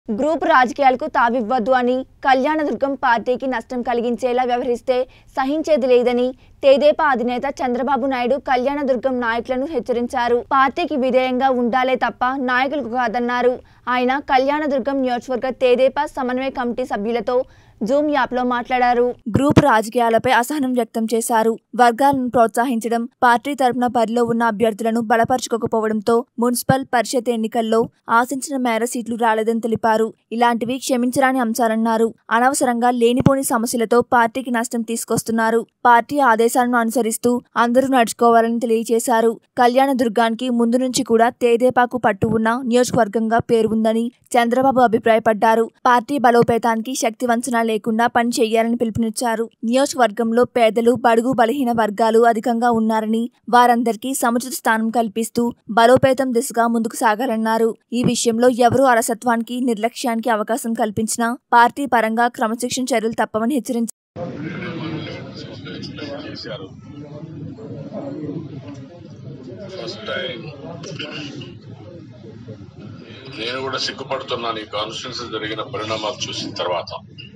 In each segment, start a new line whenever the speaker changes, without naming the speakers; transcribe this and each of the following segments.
Group రాజకీయాలకు తావివ్వద్దు అని కళ్యాణదుర్గం పార్టీకి నష్టం కలిగించేలా వ్యవహరిస్తే సహించేది లేదని తెదేపా అధినేత చంద్రబాబు నాయుడు కళ్యాణదుర్గం నాయకులను హెచ్చరించారు పార్టీకి విధేయంగా ఉండాలే తప్ప నాయకులకు కాదన్నారు ఆయన కళ్యాణదుర్గం నియోజకవర్గ తెదేపా సమన్వయ కమిటీ సభ్యులతో జూమ్ యాప్లో మాట్లాడారు గ్రూప్ రాజకీయాలపై అసహనం వ్యక్తం చేశారు వర్గాలను ప్రోత్సహించడం పార్టీ తరపున బరిలో ఉన్న అభ్యర్థులను బలపరచుకోకపోవడంతో మున్సిపల్ పరిషత్ ఎన్నికల్లో ఆశించిన మేర సీట్లు రాలేదని తెలిపారు ఇలాంటివి క్షమించరాని అంశాలన్నారు అనవసరంగా లేనిపోని సమస్యలతో పార్టీకి నష్టం తీసుకొస్తున్నారు పార్టీ ఆదేశాలను అనుసరిస్తూ అందరూ నడుచుకోవాలని తెలియజేశారు కళ్యాణ దుర్గానికి ముందు నుంచి కూడా తేదేపాకు పట్టు ఉన్న నియోజకవర్గంగా పేరు ఉందని చంద్రబాబు అభిప్రాయపడ్డారు పార్టీ బలోపేతానికి శక్తి వంచన లేకుండా పని చేయాలని పిలుపునిచ్చారు నియోజకవర్గంలో పేదలు బడుగు బలహీన వర్గాలు అధికంగా ఉన్నారని వారందరికీ సముచిత స్థానం కల్పిస్తూ బలోపేతం దిశగా ముందుకు సాగాలన్నారు ఈ విషయంలో ఎవరూ అలసత్వానికి నిర్లక్ష్యానికి అవకాశం కల్పించినా పార్టీ పరంగా క్రమశిక్షణ చర్యలు తప్పవని హెచ్చరించారు
చేశారు ఫస్ట్ టైం నేను కూడా సిగ్గుపడుతున్నాను ఈ కాన్స్టిట్యూన్సీ జరిగిన పరిణామాలు చూసిన తర్వాత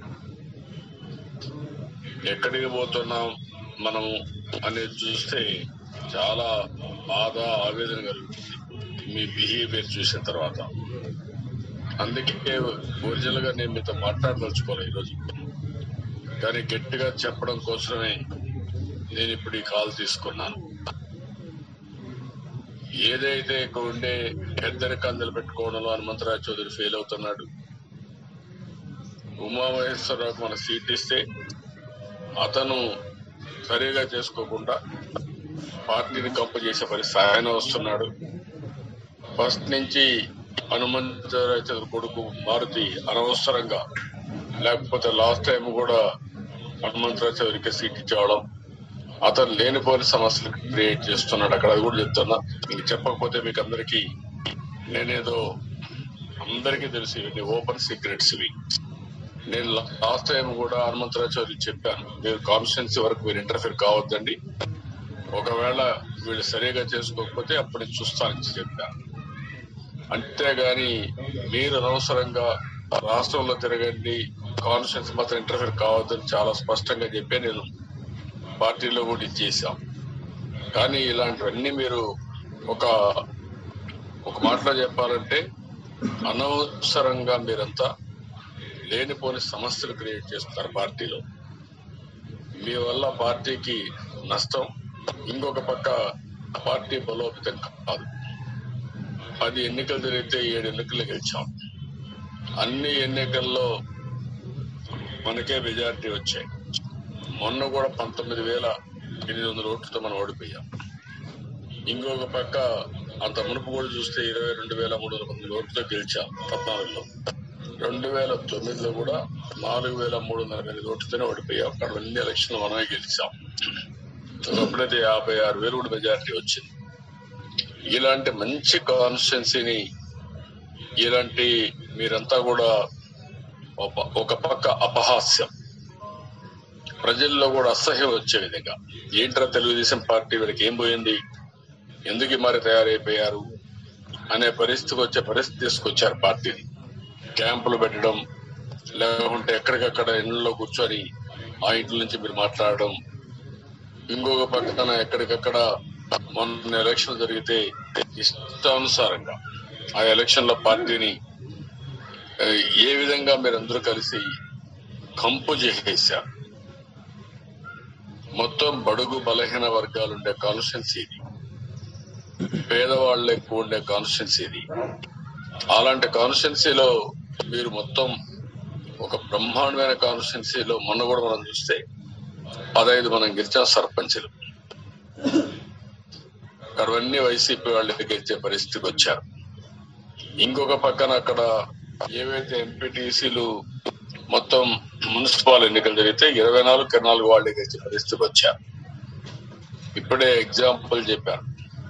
ఎక్కడికి పోతున్నాం మనం అనేది చూస్తే చాలా బాధ ఆవేదన కలుగుతుంది మీ బిహేవియర్ చూసిన తర్వాత అందుకే ఒరిజినల్ గా నేను మీతో మాట్లాడదలుచుకోవాలి ఈరోజు కానీ గట్టిగా చెప్పడం కోసమే నేను ఇప్పుడు ఈ కాల్ తీసుకున్నాను ఏదైతే ఇక్కడ ఉండే పెద్దని కందలు పెట్టుకోవడంలో హనుమంతరాజ్ చౌదరి ఫెయిల్ అవుతున్నాడు ఉమామహేశ్వరరావుకు మన సీట్ ఇస్తే అతను సరిగా చేసుకోకుండా పార్టీని కంప చేసే పరిస్థితి ఆయన వస్తున్నాడు ఫస్ట్ నుంచి హనుమంతరాజ్ చౌదరి కొడుకు మారుతి అనవసరంగా లేకపోతే లాస్ట్ టైం కూడా హనుమంతరావు చౌదరికి సీట్ ఇచ్చేవడం అతను లేనిపోని సమస్యలు క్రియేట్ చేస్తున్నాడు అక్కడ అది కూడా చెప్తున్నా మీకు చెప్పకపోతే మీకు అందరికీ నేనేదో అందరికీ తెలుసు ఇవన్నీ ఓపెన్ సీక్రెట్స్ ఇవి నేను లాస్ట్ టైం కూడా హనుమంతరావు చౌదరికి చెప్పాను మీరు కాన్స్టిట్యున్సీ వరకు మీరు ఇంటర్ఫియర్ కావద్దండి ఒకవేళ వీళ్ళు సరిగా చేసుకోకపోతే అప్పుడు నేను చూస్తానని చెప్పాను అంతేగాని మీరు అనవసరంగా రాష్ట్రంలో తిరగండి కాన్స్టిట్యూన్స్ మాత్రం ఇంటర్ఫియర్ కావద్దని చాలా స్పష్టంగా చెప్పి నేను పార్టీలో కూడా ఇచ్చేసాం కానీ ఇలాంటివన్నీ మీరు ఒక ఒక మాటలో చెప్పాలంటే అనవసరంగా మీరంతా లేనిపోని సమస్యలు క్రియేట్ చేస్తున్నారు పార్టీలో మీ వల్ల పార్టీకి నష్టం ఇంకొక పక్క పార్టీ బలోపేతం కాదు పది ఎన్నికలు జరిగితే ఏడు ఎన్నికలు గెలిచాం అన్ని ఎన్నికల్లో మనకే మెజారిటీ వచ్చాయి మొన్న కూడా పంతొమ్మిది వేల ఎనిమిది వందల ఓట్లతో మనం ఓడిపోయాం ఇంకొక పక్క అంత మునుపు కూడా చూస్తే ఇరవై రెండు వేల మూడు వందల పంతొమ్మిది ఓట్లతో గెలిచాం పద్నాలుగులో రెండు వేల తొమ్మిదిలో కూడా నాలుగు వేల మూడు వందల ఎనిమిది ఓట్లతోనే ఓడిపోయాం అక్కడ అన్ని ఎలక్షన్లు మనమే గెలిచాం అప్పుడైతే యాభై ఆరు వేలు కూడా మెజారిటీ వచ్చింది ఇలాంటి మంచి కాన్స్టిట్యున్సీని ఇలాంటి మీరంతా కూడా ఒక- ఒక పక్క అపహాస్యం ప్రజల్లో కూడా అసహ్యం వచ్చే విధంగా ఏంట్రా తెలుగుదేశం పార్టీ వీళ్ళకి ఏం పోయింది ఎందుకు ఈ మరి తయారైపోయారు అనే పరిస్థితికి వచ్చే పరిస్థితి తీసుకొచ్చారు పార్టీని క్యాంపులు పెట్టడం లేకుంటే ఎక్కడికక్కడ ఇళ్లలో కూర్చొని ఆ ఇంటి నుంచి మీరు మాట్లాడడం ఇంకొక పక్కన ఎక్కడికక్కడ మొన్న ఎలక్షన్ జరిగితే ఇష్టానుసారంగా ఆ ఎలక్షన్ లో పార్టీని ఆ, ఏ విధంగా మీరందరూ కలిసి కంపు చేసేశారు మొత్తం బడుగు బలహీన వర్గాలు ఉండే కాన్స్టిట్యున్సీ ఇది పేదవాళ్ళు ఎక్కువ ఉండే కాన్స్టిట్యున్సీ ఇది అలాంటి కాన్స్టిట్యున్సీలో మీరు మొత్తం ఒక బ్రహ్మాండమైన కాన్స్టిట్యున్సీలో మొన్న కూడా మనం చూస్తే పదహైదు మనం గెలిచాం సర్పంచులు అక్కడవన్నీ వైసీపీ వాళ్ళు గెలిచే పరిస్థితికి వచ్చారు ఇంకొక పక్కన అక్కడ ఏవైతే ఎంపీటీసీలు మొత్తం మున్సిపల్ ఎన్నికలు జరిగితే ఇరవై నాలుగు ఇరవై నాలుగు వాళ్ళే గెలిచే పరిస్థితికి వచ్చారు ఇప్పుడే ఎగ్జాంపుల్ చెప్పాను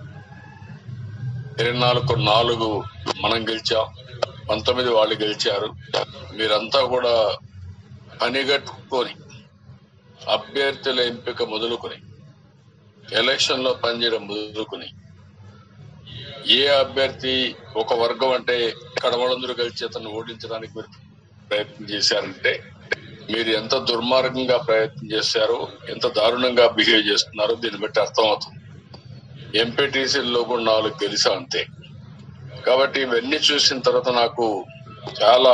ఇరవై నాలుగు నాలుగు మనం గెలిచాం పంతొమ్మిది వాళ్ళు గెలిచారు మీరంతా కూడా పనిగట్టుకొని అభ్యర్థుల ఎంపిక మొదలుకొని ఎలక్షన్ లో పనిచేయడం మొదలుకొని ఏ అభ్యర్థి ఒక వర్గం అంటే కడమలందరూ కలిసి అతను ఓడించడానికి మీరు ప్రయత్నం చేశారంటే మీరు ఎంత దుర్మార్గంగా ప్రయత్నం చేశారో ఎంత దారుణంగా బిహేవ్ చేస్తున్నారో దీన్ని బట్టి అర్థమవుతుంది ఎంపీటీసీల్లో కూడా నాలుగు గెలిసా అంతే కాబట్టి ఇవన్నీ చూసిన తర్వాత నాకు చాలా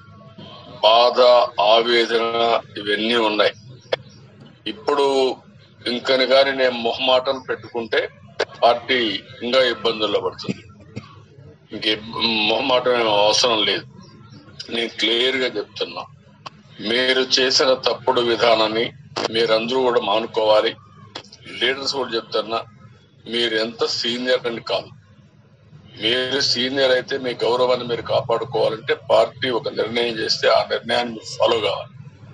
బాధ ఆవేదన ఇవన్నీ ఉన్నాయి ఇప్పుడు ఇంకని కానీ నేను మొహమాటం పెట్టుకుంటే పార్టీ ఇంకా ఇబ్బందుల్లో పడుతుంది ఇంక మొహమాటం ఏం అవసరం లేదు నేను క్లియర్ గా చెప్తున్నా మీరు చేసిన తప్పుడు విధానాన్ని మీరందరూ కూడా మానుకోవాలి లీడర్స్ కూడా చెప్తున్నా మీరు ఎంత సీనియర్ అని కాదు మీరు సీనియర్ అయితే మీ గౌరవాన్ని మీరు కాపాడుకోవాలంటే పార్టీ ఒక నిర్ణయం చేస్తే ఆ నిర్ణయాన్ని మీరు ఫాలో కావాలి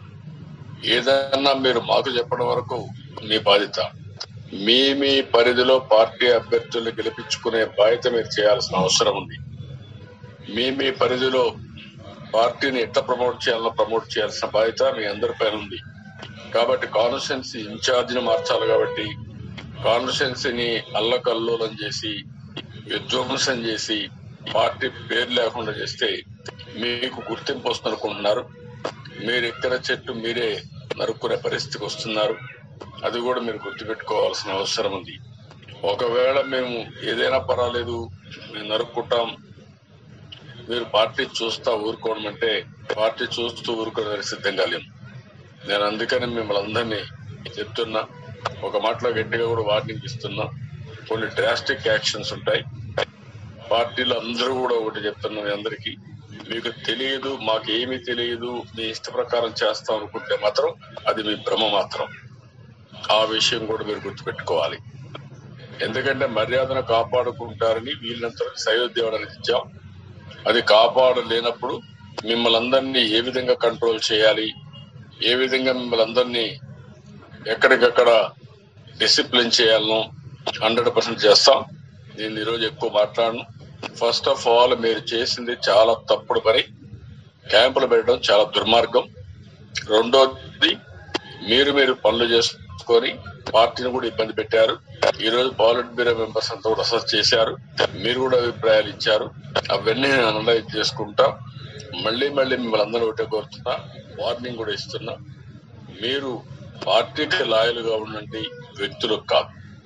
ఏదైనా మీరు మాకు చెప్పడం వరకు మీ బాధ్యత మీ మీ పరిధిలో పార్టీ అభ్యర్థుల్ని గెలిపించుకునే బాధ్యత మీరు చేయాల్సిన అవసరం ఉంది మీ మీ పరిధిలో పార్టీని ఎట్లా ప్రమోట్ చేయాలో ప్రమోట్ చేయాల్సిన బాధ్యత మీ అందరి పైన ఉంది కాబట్టి కాన్స్టిట్యున్సీ ఇన్ఛార్జిని మార్చాలి కాబట్టి కాన్స్టిట్యున్సీని అల్లకల్లోలం చేసి విధ్వంసం చేసి పార్టీ పేరు లేకుండా చేస్తే మీకు గుర్తింపు వస్తుంది అనుకుంటున్నారు మీరు ఎక్కడ చెట్టు మీరే నరుక్కునే పరిస్థితికి వస్తున్నారు అది కూడా మీరు గుర్తుపెట్టుకోవాల్సిన అవసరం ఉంది ఒకవేళ మేము ఏదైనా పర్వాలేదు మేము నరుక్కుంటాం మీరు పార్టీ చూస్తా ఊరుకోవడం అంటే పార్టీ చూస్తూ ఊరుకోవడానికి సిద్ధంగా లేము నేను అందుకని మిమ్మల్ని అందరినీ చెప్తున్నా ఒక మాటలో గట్టిగా కూడా వార్నింగ్ ఇస్తున్నా కొన్ని డ్రాస్టిక్ యాక్షన్స్ ఉంటాయి పార్టీలో అందరూ కూడా ఒకటి చెప్తున్నా మీ అందరికీ మీకు తెలియదు మాకు ఏమీ తెలియదు మీ ఇష్ట ప్రకారం చేస్తాం అనుకుంటే మాత్రం అది మీ భ్రమ మాత్రం ఆ విషయం కూడా మీరు గుర్తుపెట్టుకోవాలి ఎందుకంటే మర్యాదను కాపాడుకుంటారని వీళ్ళంతా సయోధ్యవడానికి ఇచ్చాం అది కాపాడలేనప్పుడు మిమ్మల్ని అందరినీ ఏ విధంగా కంట్రోల్ చేయాలి ఏ విధంగా మిమ్మల్ని అందరినీ ఎక్కడికక్కడ డిసిప్లిన్ చేయాలనో హండ్రెడ్ పర్సెంట్ చేస్తాం నేను ఈరోజు ఎక్కువ మాట్లాడను ఫస్ట్ ఆఫ్ ఆల్ మీరు చేసింది చాలా తప్పుడు పని క్యాంపులు పెట్టడం చాలా దుర్మార్గం రెండోది మీరు మీరు పనులు చేసుకొని పార్టీని కూడా ఇబ్బంది పెట్టారు ఈ రోజు పాలిట్ బ్యూరో మెంబర్స్ అంతా కూడా అసెస్ చేశారు మీరు కూడా అభిప్రాయాలు ఇచ్చారు అవన్నీ నేను అనలైజ్ చేసుకుంటా మళ్ళీ మళ్ళీ మిమ్మల్ని అందరూ ఒకటే కోరుతున్నా వార్నింగ్ కూడా ఇస్తున్నా మీరు పార్టీకి లాయల్ గా ఉండండి వ్యక్తులకు కాదు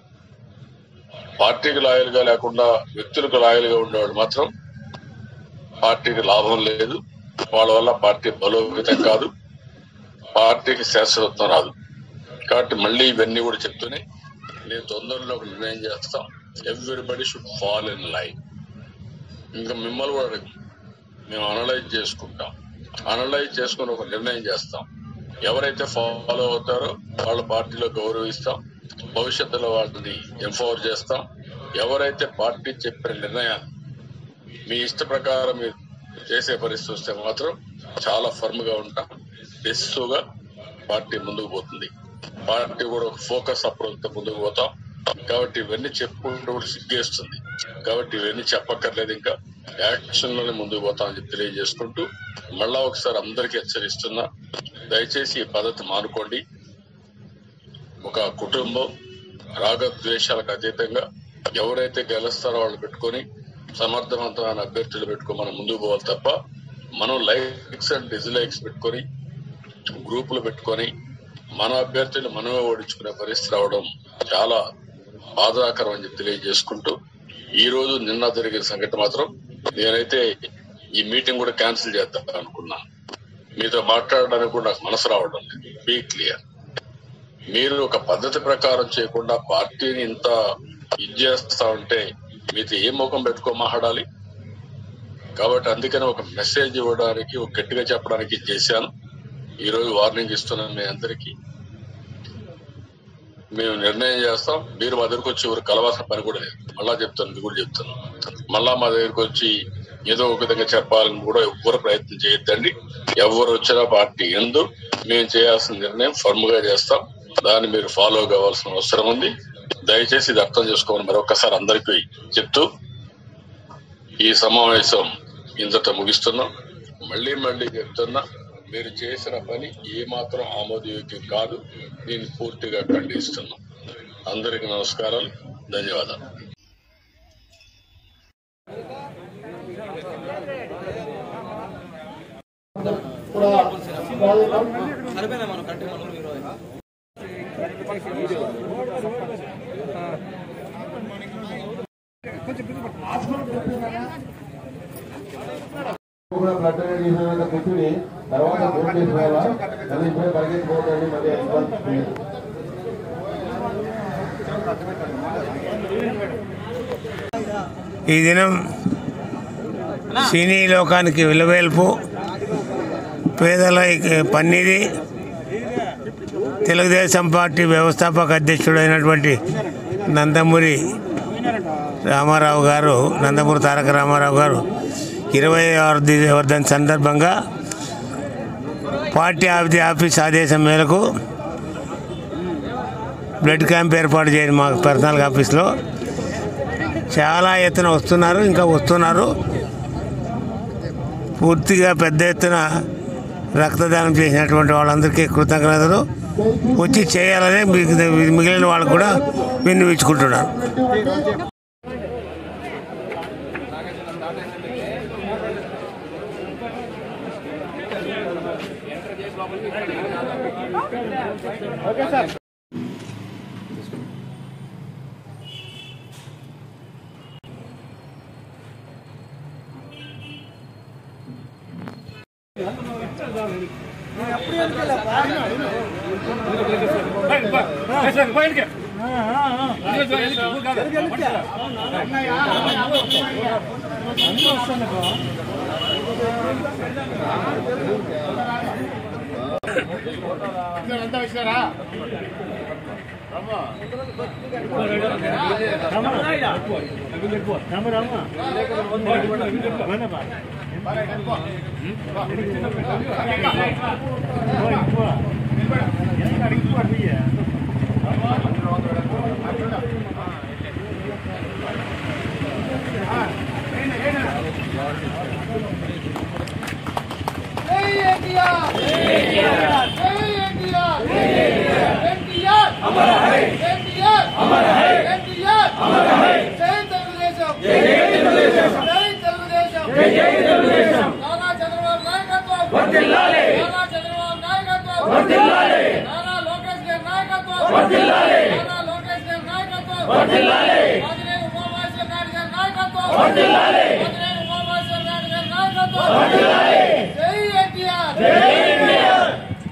పార్టీకి లాయల్ గా లేకుండా వ్యక్తులకు లాయల్ గా ఉండేవాడు మాత్రం పార్టీకి లాభం లేదు వాళ్ళ వల్ల పార్టీ బలోపేతం కాదు పార్టీకి శాశ్వతం రాదు కాబట్టి మళ్ళీ ఇవన్నీ కూడా చెప్తూనే నేను తొందరలో ఒక నిర్ణయం చేస్తాం everybody should fall in line ఇంకా మిమ్మల్ని కూడా అడగం మేము అనలైజ్ చేసుకుంటాం అనలైజ్ చేసుకుని ఒక నిర్ణయం చేస్తాం ఎవరైతే ఫాలో అవుతారో వాళ్ళ పార్టీలో గౌరవిస్తాం భవిష్యత్తులో వాళ్ళని ఎంపవర్ చేస్తాం ఎవరైతే పార్టీ చెప్పిన నిర్ణయాన్ని మీ ఇష్ట ప్రకారం మీరు చేసే పరిస్థితి వస్తే మాత్రం చాలా ఫర్మ్ గా ఉంటాం డెసిసివ్గా పార్టీ ముందుకు పోతుంది పార్టీ కూడా ఒక ఫోకస్ అప్రోచ్ తో ముందుకు పోతాం కాబట్టి ఇవన్నీ చెప్పుకుంటూ కూడా సిగ్గేస్తుంది కాబట్టి ఇవన్నీ చెప్పక్కర్లేదు ఇంకా యాక్షన్ లోనే ముందుకు పోతాం అని చెప్పి తెలియజేసుకుంటూ మళ్ళా ఒకసారి అందరికీ హెచ్చరిస్తున్నా దయచేసి ఈ పద్ధతి మానుకోండి ఒక కుటుంబం రాగద్వేషాలకు అతీతంగా ఎవరైతే గెలుస్తారో వాళ్ళు పెట్టుకొని సమర్థవంతమైన అభ్యర్థులు పెట్టుకొని మనం ముందుకు పోవాలి తప్ప మనం లైక్స్ అండ్ డిజ్లైక్స్ పెట్టుకొని గ్రూపులు పెట్టుకొని మన అభ్యర్థులు మనమే ఓడించుకునే పరిస్థితి రావడం చాలా బాధాకరం అని చెప్పి తెలియజేసుకుంటూ ఈ రోజు నిన్న జరిగిన సంఘటన మాత్రం నేనైతే ఈ మీటింగ్ కూడా క్యాన్సిల్ చేద్దాం అనుకున్నా మీతో మాట్లాడడానికి కూడా నాకు మనసు రావడం లేదు బీ క్లియర్ మీరు ఒక పద్ధతి ప్రకారం చేయకుండా పార్టీని ఇంత ఇది చేస్తా ఉంటే మీతో ఏ ముఖం పెట్టుకో మాట్లాడాలి కాబట్టి అందుకని ఒక మెసేజ్ ఇవ్వడానికి ఒక గట్టిగా చెప్పడానికి ఇది చేశాను ఈ రోజు వార్నింగ్ ఇస్తున్నాను మీ అందరికి మేము నిర్ణయం చేస్తాం మీరు మా దగ్గరకు వచ్చి ఎవరు కలవాల్సిన పని కూడా లేదు మళ్ళా చెప్తాను ఇది కూడా చెప్తాను మళ్ళా మా దగ్గరకు వచ్చి ఏదో ఒక విధంగా చెప్పాలని కూడా ఎవ్వరు ప్రయత్నం చేయొద్దండి ఎవరు వచ్చినా పార్టీ ఎందు మేము చేయాల్సిన నిర్ణయం ఫర్మ్ గా చేస్తాం దాన్ని మీరు ఫాలో కావాల్సిన అవసరం ఉంది దయచేసి ఇది అర్థం చేసుకోమని మరొకసారి అందరికీ చెప్తూ ఈ సమావేశం ఇంతట ముగిస్తున్నాం మళ్ళీ మళ్ళీ చెప్తున్నా మీరు చేసిన పని ఏ మాత్రం ఆమోదయోగ్యం కాదు దీన్ని పూర్తిగా ఖండిస్తున్నాం అందరికీ నమస్కారాలు ధన్యవాదాలు
కూడా స్వాగతం
సరిపోయినా మనం కరెక్ట్ మనం ఇరవై
కూడా బ్లడ్ అనేది తీసినాక కూర్చుని తర్వాత ఫోన్ చేసుకోవాలా మళ్ళీ ఇప్పుడే పరిగెత్తిపోతుంది మళ్ళీ ఇబ్బంది.
ఈ దినం సినీ లోకానికి విలువేల్పు పేదల పన్నిది తెలుగుదేశం పార్టీ వ్యవస్థాపక అధ్యక్షుడైనటువంటి నందమూరి రామారావు గారు నందమూరి తారక రామారావు గారు ఇరవై ఆరు వర్ధన్ సందర్భంగా పార్టీ ఆఫీ ఆఫీస్ ఆదేశం మేరకు బ్లడ్ క్యాంప్ ఏర్పాటు చేయండి మా పర్సనల్ ఆఫీస్లో చాలా ఎత్తున వస్తున్నారు ఇంకా వస్తున్నారు పూర్తిగా పెద్ద ఎత్తున రక్తదానం చేసినటువంటి వాళ్ళందరికీ కృతజ్ఞతలు వచ్చి చేయాలని మిగి- మిగిలిన వాళ్ళకు కూడా విన్నవించుకుంటున్నాను
జై ఎన్టీఆర్